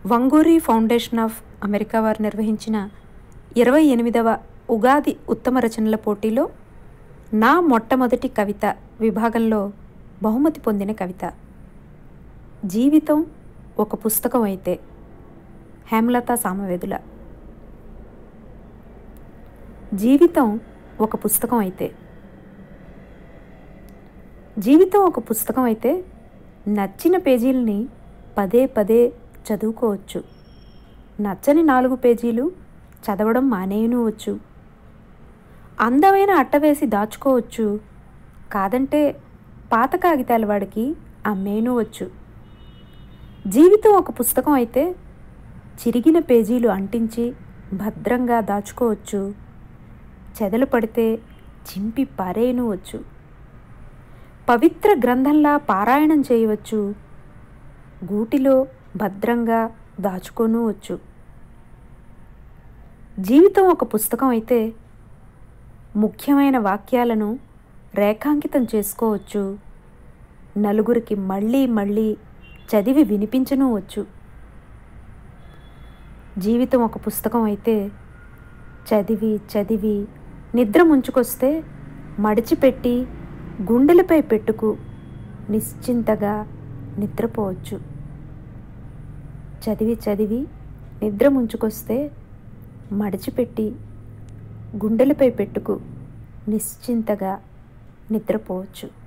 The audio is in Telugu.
వంగూరి ఫౌండేషన్ ఆఫ్ అమెరికా వారు నిర్వహించిన ఇరవై ఎనిమిదవ ఉగాది ఉత్తమ రచనల పోటీలో నా మొట్టమొదటి కవిత విభాగంలో బహుమతి పొందిన కవిత జీవితం ఒక పుస్తకం అయితే హేమలత సామవేదుల జీవితం ఒక పుస్తకం అయితే జీవితం ఒక పుస్తకం అయితే నచ్చిన పేజీలని పదే పదే చదువుకోవచ్చు నచ్చని నాలుగు పేజీలు చదవడం మానేయనువచ్చు అందమైన అట్ట వేసి దాచుకోవచ్చు కాదంటే పాత కాగితాల వాడికి అమ్మేయనువచ్చు జీవితం ఒక పుస్తకం అయితే చిరిగిన పేజీలు అంటించి భద్రంగా దాచుకోవచ్చు చెదలు పడితే చింపి పారేయనువచ్చు పవిత్ర గ్రంథంలా పారాయణం చేయవచ్చు గూటిలో భద్రంగా దాచుకోనువచ్చు జీవితం ఒక పుస్తకం అయితే ముఖ్యమైన వాక్యాలను రేఖాంకితం చేసుకోవచ్చు నలుగురికి మళ్ళీ మళ్ళీ చదివి వినిపించనువచ్చు జీవితం ఒక పుస్తకం అయితే చదివి చదివి నిద్ర ముంచుకొస్తే మడిచిపెట్టి గుండెలపై పెట్టుకు నిశ్చింతగా నిద్రపోవచ్చు చదివి చదివి నిద్ర ముంచుకొస్తే మడిచిపెట్టి గుండెలపై పెట్టుకు నిశ్చింతగా నిద్రపోవచ్చు